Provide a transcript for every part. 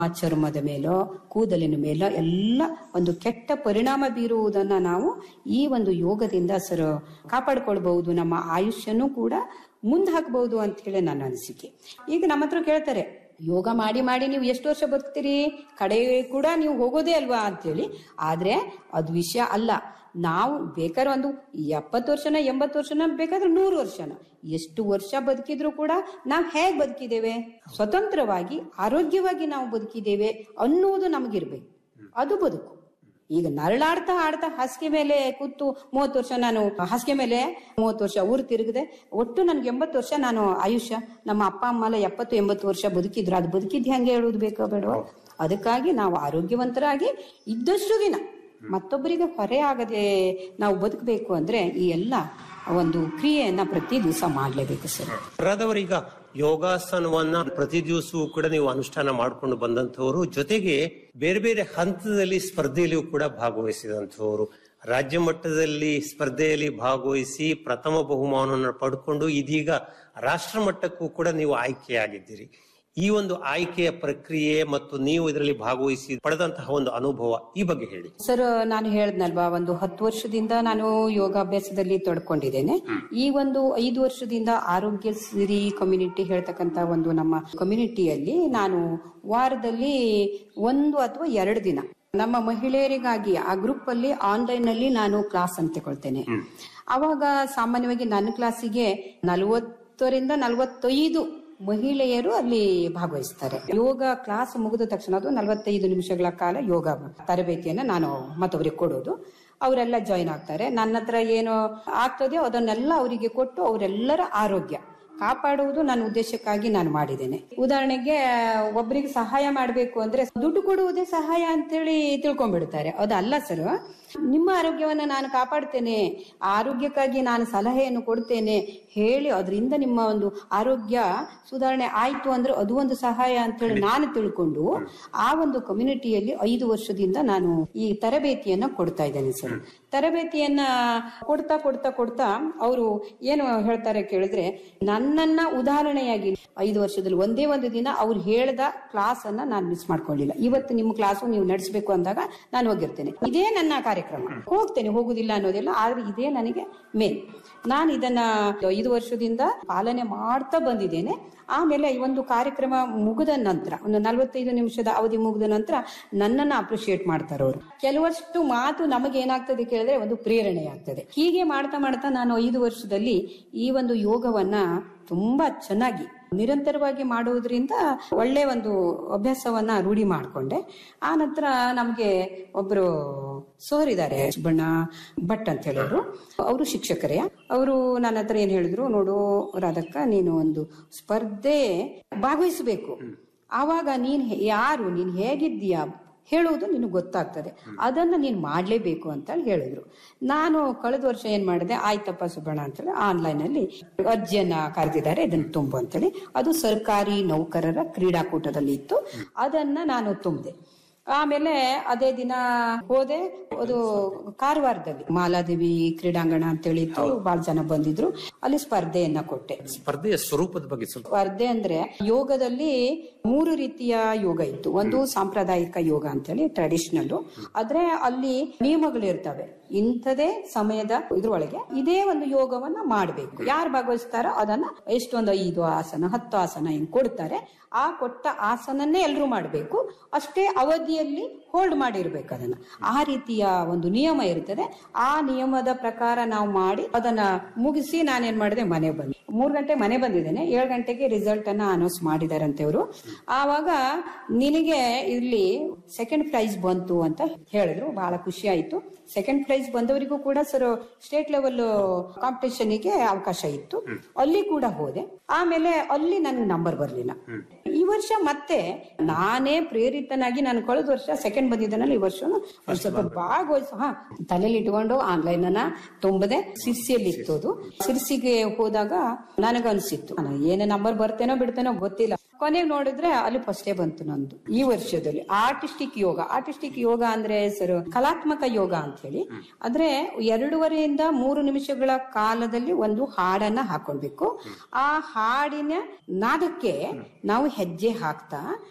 ಆ ಚರ್ಮದ ಮೇಲೋ ಕೂದಲಿನ ಮೇಲೋ ಎಲ್ಲ ಒಂದು ಕೆಟ್ಟ ಪರಿಣಾಮ ಬೀರುವುದನ್ನ ನಾವು ಈ ಒಂದು ಯೋಗದಿಂದ ಸರ್ ಕಾಪಾಡ್ಕೊಳ್ಬಹುದು ನಮ್ಮ ಆಯುಷ್ಯನೂ ಕೂಡ ಮುಂದೆ ಹಾಕಬಹುದು ಅಂತ ಹೇಳಿ ನನ್ನ ಅನಿಸಿಕೆ ಈಗ ನಮ್ಮ ಹತ್ರ ಕೇಳ್ತಾರೆ ಯೋಗ ಮಾಡಿ ಮಾಡಿ ನೀವು ಎಷ್ಟು ವರ್ಷ ಬದುಕ್ತೀರಿ ಕಡೆ ಕೂಡ ನೀವು ಹೋಗೋದೇ ಅಲ್ವಾ ಅಂತೇಳಿ ಆದ್ರೆ ಅದು ವಿಷಯ ಅಲ್ಲ ನಾವು ಬೇಕಾದ್ರೆ ಒಂದು ಎಪ್ಪತ್ತು ವರ್ಷನ ಎಂಬತ್ತು ವರ್ಷನ ಬೇಕಾದ್ರೆ ನೂರು ವರ್ಷನ ಎಷ್ಟು ವರ್ಷ ಬದುಕಿದ್ರು ಕೂಡ ನಾವು ಹೇಗೆ ಬದುಕಿದ್ದೇವೆ ಸ್ವತಂತ್ರವಾಗಿ ಆರೋಗ್ಯವಾಗಿ ನಾವು ಬದುಕಿದ್ದೇವೆ ಅನ್ನೋದು ನಮಗಿರ್ಬೇಕು ಅದು ಬದುಕು ಈಗ ನರಳಾಡ್ತಾ ಆಡ್ತಾ ಹಾಸಿಗೆ ಮೇಲೆ ಕೂತು ಮೂವತ್ತು ವರ್ಷ ನಾನು ಹಾಸಿಗೆ ಮೇಲೆ ಮೂವತ್ತು ವರ್ಷ ಊರು ತಿರುಗಿದೆ ಒಟ್ಟು ನನ್ಗೆ ಎಂಬತ್ತು ವರ್ಷ ನಾನು ಆಯುಷ್ಯ ನಮ್ಮ ಅಪ್ಪ ಅಮ್ಮ ಎಲ್ಲ ಎಪ್ಪತ್ತು ಎಂಬತ್ತು ವರ್ಷ ಬದುಕಿದ್ರು ಅದು ಬದುಕಿದ್ ಹೆಂಗೆ ಹೇಳುದು ಬೇಕೋ ಬೇಡವೋ ಅದಕ್ಕಾಗಿ ನಾವು ಆರೋಗ್ಯವಂತರಾಗಿ ಇದ್ದಷ್ಟು ದಿನ ಮತ್ತೊಬ್ಬರಿಗೆ ಹೊರೆ ಆಗದೆ ನಾವು ಬದುಕಬೇಕು ಅಂದ್ರೆ ಈ ಎಲ್ಲ ಒಂದು ಕ್ರಿಯೆಯನ್ನ ಪ್ರತಿ ದಿವಸ ಮಾಡ್ಲೇಬೇಕು ಸರ್ ರಾದವರೀಗ ಯೋಗಾಸನವನ್ನ ಪ್ರತಿ ದಿವಸವೂ ಕೂಡ ನೀವು ಅನುಷ್ಠಾನ ಮಾಡ್ಕೊಂಡು ಬಂದಂತವರು ಜೊತೆಗೆ ಬೇರೆ ಬೇರೆ ಹಂತದಲ್ಲಿ ಸ್ಪರ್ಧೆಯಲ್ಲಿಯೂ ಕೂಡ ಭಾಗವಹಿಸಿದಂತವರು ರಾಜ್ಯ ಮಟ್ಟದಲ್ಲಿ ಸ್ಪರ್ಧೆಯಲ್ಲಿ ಭಾಗವಹಿಸಿ ಪ್ರಥಮ ಬಹುಮಾನವನ್ನು ಪಡ್ಕೊಂಡು ಇದೀಗ ರಾಷ್ಟ್ರ ಮಟ್ಟಕ್ಕೂ ಕೂಡ ನೀವು ಆಯ್ಕೆಯಾಗಿದ್ದೀರಿ ಈ ಒಂದು ಆಯ್ಕೆಯ ಪ್ರಕ್ರಿಯೆ ಮತ್ತು ನೀವು ಇದರಲ್ಲಿ ಭಾಗವಹಿಸಿ ಪಡೆದಂತಹ ಒಂದು ಅನುಭವ ಈ ಬಗ್ಗೆ ಹೇಳಿ ಸರ್ ನಾನು ಹೇಳ್ದಲ್ವಾ ಒಂದು ಹತ್ತು ವರ್ಷದಿಂದ ನಾನು ಯೋಗಾಭ್ಯಾಸದಲ್ಲಿ ತೊಡ್ಕೊಂಡಿದ್ದೇನೆ ಈ ಒಂದು ಐದು ವರ್ಷದಿಂದ ಆರೋಗ್ಯ ಸಿರಿ ಕಮ್ಯುನಿಟಿ ಹೇಳ್ತಕ್ಕಂತ ಒಂದು ನಮ್ಮ ಕಮ್ಯುನಿಟಿಯಲ್ಲಿ ನಾನು ವಾರದಲ್ಲಿ ಒಂದು ಅಥವಾ ಎರಡು ದಿನ ನಮ್ಮ ಮಹಿಳೆಯರಿಗಾಗಿ ಆ ಗ್ರೂಪ್ ಅಲ್ಲಿ ಆನ್ಲೈನ್ ಅಲ್ಲಿ ನಾನು ಕ್ಲಾಸ್ ಅಂತ ತಗೊಳ್ತೇನೆ ಅವಾಗ ಸಾಮಾನ್ಯವಾಗಿ ನನ್ನ ಕ್ಲಾಸಿಗೆ ನಲವತ್ತರಿಂದ ನಲವತ್ತೈದು ಮಹಿಳೆಯರು ಅಲ್ಲಿ ಭಾಗವಹಿಸ್ತಾರೆ ಯೋಗ ಕ್ಲಾಸ್ ಮುಗಿದ ತಕ್ಷಣ ಅದು ನಲವತ್ತೈದು ನಿಮಿಷಗಳ ಕಾಲ ಯೋಗ ತರಬೇತಿಯನ್ನ ನಾನು ಮತ್ತೊಬ್ಬರಿಗೆ ಕೊಡೋದು ಅವರೆಲ್ಲ ಜಾಯಿನ್ ಆಗ್ತಾರೆ ನನ್ನ ಹತ್ರ ಏನು ಆಗ್ತದೆಯೋ ಅದನ್ನೆಲ್ಲ ಅವರಿಗೆ ಕೊಟ್ಟು ಅವರೆಲ್ಲರ ಆರೋಗ್ಯ ಕಾಪಾಡುವುದು ನನ್ನ ಉದ್ದೇಶಕ್ಕಾಗಿ ನಾನು ಮಾಡಿದ್ದೇನೆ ಉದಾಹರಣೆಗೆ ಒಬ್ಬರಿಗೆ ಸಹಾಯ ಮಾಡಬೇಕು ಅಂದ್ರೆ ದುಡ್ಡು ಕೊಡುವುದೇ ಸಹಾಯ ಅಂತೇಳಿ ತಿಳ್ಕೊಂಡ್ಬಿಡ್ತಾರೆ ಅದಲ್ಲ ಸರ್ ನಿಮ್ಮ ಆರೋಗ್ಯವನ್ನ ನಾನು ಕಾಪಾಡ್ತೇನೆ ಆರೋಗ್ಯಕ್ಕಾಗಿ ನಾನು ಸಲಹೆಯನ್ನು ಕೊಡ್ತೇನೆ ಹೇಳಿ ಅದರಿಂದ ನಿಮ್ಮ ಒಂದು ಆರೋಗ್ಯ ಸುಧಾರಣೆ ಆಯ್ತು ಅಂದ್ರೆ ಅದು ಒಂದು ಸಹಾಯ ಅಂತೇಳಿ ನಾನು ತಿಳ್ಕೊಂಡು ಆ ಒಂದು ಕಮ್ಯುನಿಟಿಯಲ್ಲಿ ಐದು ವರ್ಷದಿಂದ ನಾನು ಈ ತರಬೇತಿಯನ್ನ ಕೊಡ್ತಾ ಇದ್ದೇನೆ ಸರ್ ತರಬೇತಿಯನ್ನ ಕೊಡ್ತಾ ಕೊಡ್ತಾ ಕೊಡ್ತಾ ಅವರು ಏನು ಹೇಳ್ತಾರೆ ಕೇಳಿದ್ರೆ ನನ್ನನ್ನ ಉದಾಹರಣೆಯಾಗಿ ಐದು ವರ್ಷದಲ್ಲಿ ಒಂದೇ ಒಂದು ದಿನ ಅವ್ರು ಹೇಳ್ದ ಕ್ಲಾಸ್ ಅನ್ನ ನಾನು ಮಿಸ್ ಮಾಡ್ಕೊಳ್ಳಿಲ್ಲ ಇವತ್ತು ನಿಮ್ಮ ಕ್ಲಾಸು ನೀವು ನಡೆಸಬೇಕು ಅಂದಾಗ ನಾನು ಹೋಗಿರ್ತೇನೆ ಇದೇ ನನ್ನ ಕಾರ್ಯಕ್ರಮ ಹೋಗ್ತೇನೆ ಹೋಗುದಿಲ್ಲ ಅನ್ನೋದಿಲ್ಲ ಆದ್ರೆ ಇದೇ ನನಗೆ ಮೇನ್ ನಾನು ಇದನ್ನ ಐದು ವರ್ಷದಿಂದ ಪಾಲನೆ ಮಾಡ್ತಾ ಬಂದಿದ್ದೇನೆ ಆಮೇಲೆ ಈ ಒಂದು ಕಾರ್ಯಕ್ರಮ ಮುಗಿದ ನಂತರ ಒಂದು ನಲವತ್ತೈದು ನಿಮಿಷದ ಅವಧಿ ಮುಗಿದ ನಂತರ ನನ್ನನ್ನ ಅಪ್ರಿಶಿಯೇಟ್ ಮಾಡ್ತಾರೆ ಅವರು ಕೆಲವಷ್ಟು ಮಾತು ನಮಗೆ ಏನಾಗ್ತದೆ ಕೇಳಿದ್ರೆ ಒಂದು ಪ್ರೇರಣೆ ಆಗ್ತದೆ ಹೀಗೆ ಮಾಡ್ತಾ ಮಾಡ್ತಾ ನಾನು ಐದು ವರ್ಷದಲ್ಲಿ ಈ ಒಂದು ಯೋಗವನ್ನ ತುಂಬಾ ಚೆನ್ನಾಗಿ ನಿರಂತರವಾಗಿ ಮಾಡುವುದರಿಂದ ಒಳ್ಳೆ ಒಂದು ಅಭ್ಯಾಸವನ್ನ ರೂಢಿ ಮಾಡ್ಕೊಂಡೆ ಆ ನಂತರ ನಮ್ಗೆ ಒಬ್ರು ಸೋರ್ ಇದ್ದಾರೆ ಬಣ್ಣ ಭಟ್ ಅಂತ ಹೇಳಿದ್ರು ಅವರು ಶಿಕ್ಷಕರೇ ಅವರು ನನ್ನ ಹತ್ರ ಏನ್ ಹೇಳಿದ್ರು ನೋಡು ರಾಧಕ್ಕ ನೀನು ಒಂದು ಸ್ಪರ್ಧೆ ಭಾಗವಹಿಸಬೇಕು ಆವಾಗ ನೀನ್ ಹೆ- ಯಾರು ನೀನ್ ಹೇಗಿದ್ದೀಯಾ ಹೇಳುವುದು ನಿನಗೆ ಗೊತ್ತಾಗ್ತದೆ ಅದನ್ನ ನೀನು ಮಾಡಲೇಬೇಕು ಅಂತ ಹೇಳಿ ಹೇಳಿದ್ರು ನಾನು ಕಳೆದ ವರ್ಷ ಏನ್ ಮಾಡಿದೆ ಆಯ್ತಪ್ಪ ಸುಬ್ಬಣ್ಣ ಅಂತೇಳಿ ಆನ್ಲೈನ್ ಅಲ್ಲಿ ಅರ್ಜಿಯನ್ನ ಕರೆದಿದ್ದಾರೆ ಇದನ್ನ ತುಂಬು ಅಂತೇಳಿ ಅದು ಸರ್ಕಾರಿ ನೌಕರರ ಕ್ರೀಡಾಕೂಟದಲ್ಲಿ ಇತ್ತು ಅದನ್ನ ನಾನು ತುಂಬಿದೆ ಆಮೇಲೆ ಅದೇ ದಿನ ಹೋದೆ ಅದು ಕಾರವಾರದಲ್ಲಿ ಮಾಲಾದೇವಿ ಕ್ರೀಡಾಂಗಣ ಅಂತೇಳಿ ಇತ್ತು ಬಹಳ ಜನ ಬಂದಿದ್ರು ಅಲ್ಲಿ ಸ್ಪರ್ಧೆಯನ್ನ ಕೊಟ್ಟೆ ಸ್ಪರ್ಧೆಯ ಸ್ವರೂಪದ ಬಗ್ಗೆ ಸ್ವಲ್ಪ ಸ್ಪರ್ಧೆ ಅಂದ್ರೆ ಯೋಗದಲ್ಲಿ ಮೂರು ರೀತಿಯ ಯೋಗ ಇತ್ತು ಒಂದು ಸಾಂಪ್ರದಾಯಿಕ ಯೋಗ ಅಂತೇಳಿ ಟ್ರೆಡಿಷನಲ್ ಆದ್ರೆ ಅಲ್ಲಿ ನಿಯಮಗಳು ಇರ್ತವೆ ಇಂಥದೇ ಸಮಯದ ಇದ್ರೊಳಗೆ ಇದೇ ಒಂದು ಯೋಗವನ್ನ ಮಾಡಬೇಕು ಯಾರು ಭಾಗವಹಿಸ್ತಾರೋ ಅದನ್ನ ಎಷ್ಟೊಂದು ಐದು ಆಸನ ಹತ್ತು ಆಸನ ಹಿಂಗ್ ಕೊಡ್ತಾರೆ ಆ ಕೊಟ್ಟ ಆಸನನ್ನೇ ಎಲ್ಲರೂ ಮಾಡಬೇಕು ಅಷ್ಟೇ ಅವಧಿಯಲ್ಲಿ ಹೋಲ್ಡ್ ಮಾಡಿರ್ಬೇಕು ಅದನ್ನ ಆ ರೀತಿಯ ಒಂದು ನಿಯಮ ಇರ್ತದೆ ಆ ನಿಯಮದ ಪ್ರಕಾರ ನಾವು ಮಾಡಿ ಅದನ್ನ ಮುಗಿಸಿ ನಾನೇನ್ ಮಾಡಿದೆ ಮನೆ ಬಂದೆ ಮೂರ್ ಗಂಟೆ ಮನೆ ಬಂದಿದ್ದೇನೆ ಏಳು ಗಂಟೆಗೆ ರಿಸಲ್ಟ್ ಅನ್ನ ಅನೌನ್ಸ್ ಮಾಡಿದಾರಂತೆ ಅವರು ಆವಾಗ ನಿನಗೆ ಇಲ್ಲಿ ಸೆಕೆಂಡ್ ಪ್ರೈಸ್ ಬಂತು ಅಂತ ಹೇಳಿದ್ರು ಬಹಳ ಖುಷಿ ಆಯ್ತು ಸೆಕೆಂಡ್ ಪ್ರೈಸ್ ಬಂದವರಿಗೂ ಕೂಡ ಸರ್ ಸ್ಟೇಟ್ ಲೆವೆಲ್ ಕಾಂಪಿಟೇಷನ್ ಗೆ ಅವಕಾಶ ಇತ್ತು ಅಲ್ಲಿ ಕೂಡ ಹೋದೆ ಆಮೇಲೆ ಅಲ್ಲಿ ನನ್ಗೆ ನಂಬರ್ ಬರ್ಲಿಲ್ಲ ಈ ವರ್ಷ ಮತ್ತೆ ನಾನೇ ಪ್ರೇರಿತನಾಗಿ ನಾನು ಕಳೆದ ವರ್ಷ ಸೆಕೆಂಡ್ ಬಂದಿದ್ದಾನಲ್ಲ ಈ ವರ್ಷ ಒಂದ್ ಸ್ವಲ್ಪ ಭಾಗವಹಿಸ ಹಾ ತಲೆಯಲ್ಲಿ ಇಟ್ಕೊಂಡು ಆನ್ಲೈನ್ ಅನ್ನ ತುಂಬದೆ ಸಿರ್ಸಿಯಲ್ಲಿ ಇತ್ತು ಅದು ಸಿರ್ಸಿಗೆ ಹೋದಾಗ ನನಗನ್ಸಿತ್ತು ನಾನು ಏನೇ ನಂಬರ್ ಬರ್ತೇನೋ ಬಿಡ್ತೇನೋ ಗೊತ್ತಿಲ್ಲ ಕೊನೆಗೆ ನೋಡಿದ್ರೆ ಅಲ್ಲಿ ಫಸ್ಟೇ ಬಂತು ನಂದು ಈ ವರ್ಷದಲ್ಲಿ ಆರ್ಟಿಸ್ಟಿಕ್ ಯೋಗ ಆರ್ಟಿಸ್ಟಿಕ್ ಯೋಗ ಅಂದ್ರೆ ಸರ್ ಕಲಾತ್ಮಕ ಯೋಗ ಅಂತ ಹೇಳಿ ಅಂದ್ರೆ ಎರಡೂವರೆಯಿಂದ ಮೂರು ನಿಮಿಷಗಳ ಕಾಲದಲ್ಲಿ ಒಂದು ಹಾಡನ್ನ ಹಾಕೊಳ್ಬೇಕು ಆ ಹಾಡಿನ ನಾದಕ್ಕೆ ನಾವು ಹೆಜ್ಜೆ ಹಾಕ್ತಾ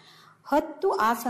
ಹತ್ತು ಆಸನ